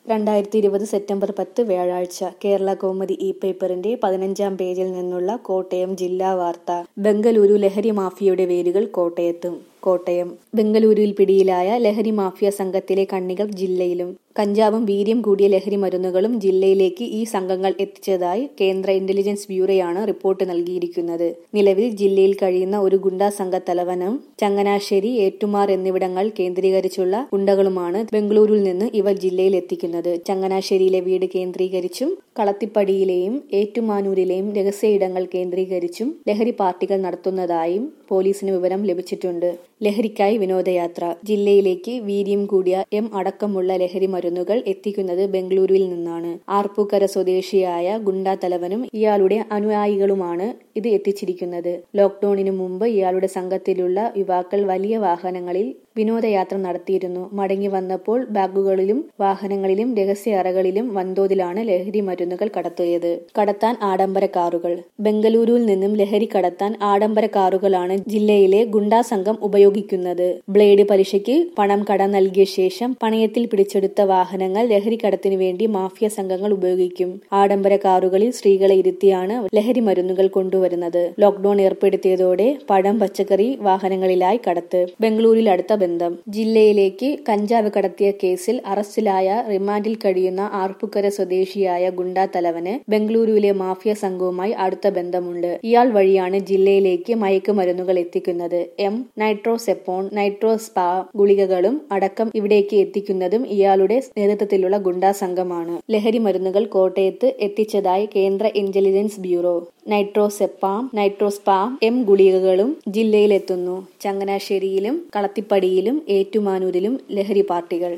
രണ്ടായിരത്തി ഇരുപത് സെപ്റ്റംബർ പത്ത് വ്യാഴാഴ്ച കേരള കൗമുദി ഇ പേപ്പറിന്റെ പതിനഞ്ചാം പേജിൽ നിന്നുള്ള കോട്ടയം ജില്ലാ വാർത്ത ബംഗലൂരു ലഹരി മാഫിയയുടെ വേരുകൾ കോട്ടയത്തും കോട്ടയം ബംഗലൂരുവിൽ പിടിയിലായ ലഹരി മാഫിയ സംഘത്തിലെ കണ്ണികൾ ജില്ലയിലും കഞ്ചാവും വീര്യം കൂടിയ ലഹരി മരുന്നുകളും ജില്ലയിലേക്ക് ഈ സംഘങ്ങൾ എത്തിച്ചതായി കേന്ദ്ര ഇന്റലിജൻസ് ബ്യൂറോയാണ് റിപ്പോർട്ട് നൽകിയിരിക്കുന്നത് നിലവിൽ ജില്ലയിൽ കഴിയുന്ന ഒരു ഗുണ്ടാ സംഘത്തലവനും ചങ്ങനാശ്ശേരി ഏറ്റുമാർ എന്നിവിടങ്ങൾ കേന്ദ്രീകരിച്ചുള്ള ഗുണ്ടകളുമാണ് ബംഗളൂരുവിൽ നിന്ന് ഇവർ ജില്ലയിൽ എത്തിക്കുന്നത് ചങ്ങനാശ്ശേരിയിലെ വീട് കേന്ദ്രീകരിച്ചും കളത്തിപ്പടിയിലെയും ഏറ്റുമാനൂരിലെയും രഹസ്യയിടങ്ങൾ കേന്ദ്രീകരിച്ചും ലഹരി പാർട്ടികൾ നടത്തുന്നതായും പോലീസിന് വിവരം ലഭിച്ചിട്ടുണ്ട് ലഹരിക്കായി വിനോദയാത്ര ജില്ലയിലേക്ക് വീര്യം കൂടിയ എം അടക്കമുള്ള ലഹരി മരുന്നുകൾ എത്തിക്കുന്നത് ബംഗളൂരുവിൽ നിന്നാണ് ആർപ്പൂക്കര സ്വദേശിയായ ഗുണ്ടാ തലവനും ഇയാളുടെ അനുയായികളുമാണ് ഇത് എത്തിച്ചിരിക്കുന്നത് ലോക്ഡൌണിനു മുമ്പ് ഇയാളുടെ സംഘത്തിലുള്ള യുവാക്കൾ വലിയ വാഹനങ്ങളിൽ വിനോദയാത്ര നടത്തിയിരുന്നു മടങ്ങി വന്നപ്പോൾ ബാഗുകളിലും വാഹനങ്ങളിലും രഹസ്യ അറകളിലും വൻതോതിലാണ് ലഹരി മരുന്നുകൾ കടത്തിയത് കടത്താൻ ആഡംബര കാറുകൾ ബംഗളൂരുവിൽ നിന്നും ലഹരി കടത്താൻ ആഡംബര കാറുകളാണ് ജില്ലയിലെ ഗുണ്ടാ സംഘം ഉപയോഗിക്കുന്നത് ബ്ലേഡ് പലിശയ്ക്ക് പണം കടം നൽകിയ ശേഷം പണയത്തിൽ പിടിച്ചെടുത്ത വാഹനങ്ങൾ ലഹരി കടത്തിനു വേണ്ടി മാഫിയ സംഘങ്ങൾ ഉപയോഗിക്കും ആഡംബര കാറുകളിൽ സ്ത്രീകളെ ഇരുത്തിയാണ് ലഹരി മരുന്നുകൾ കൊണ്ടുവരുന്നത് ലോക്ഡൌൺ ഏർപ്പെടുത്തിയതോടെ പഴം പച്ചക്കറി വാഹനങ്ങളിലായി കടത്ത് ബംഗളൂരിൽ അടുത്ത ബന്ധം ജില്ലയിലേക്ക് കഞ്ചാവ് കടത്തിയ കേസിൽ അറസ്റ്റിലായ റിമാൻഡിൽ കഴിയുന്ന ആർപ്പുക്കര സ്വദേശിയായ ഗുണ്ടാ തലവന് ബംഗളൂരുവിലെ മാഫിയ സംഘവുമായി അടുത്ത ബന്ധമുണ്ട് ഇയാൾ വഴിയാണ് ജില്ലയിലേക്ക് മയക്കുമരുന്നുകൾ എത്തിക്കുന്നത് എം നൈട്രോസെപ്പോൺ നൈട്രോസ്പാ ഗുളികകളും അടക്കം ഇവിടേക്ക് എത്തിക്കുന്നതും ഇയാളുടെ നേതൃത്വത്തിലുള്ള ഗുണ്ടാ സംഘമാണ് ലഹരി മരുന്നുകൾ കോട്ടയത്ത് എത്തിച്ചതായി കേന്ദ്ര intelligence bureau nitrazepam nitrazepam M ഗുളികകളും ജില്ലയിലെത്തുന്നു ചങ്ങനാശ്ശേരിയിലും കളത്തിപ്പടിയിലും ഏറ്റുമാനൂരിലും ലഹരി പാർട്ടികൾ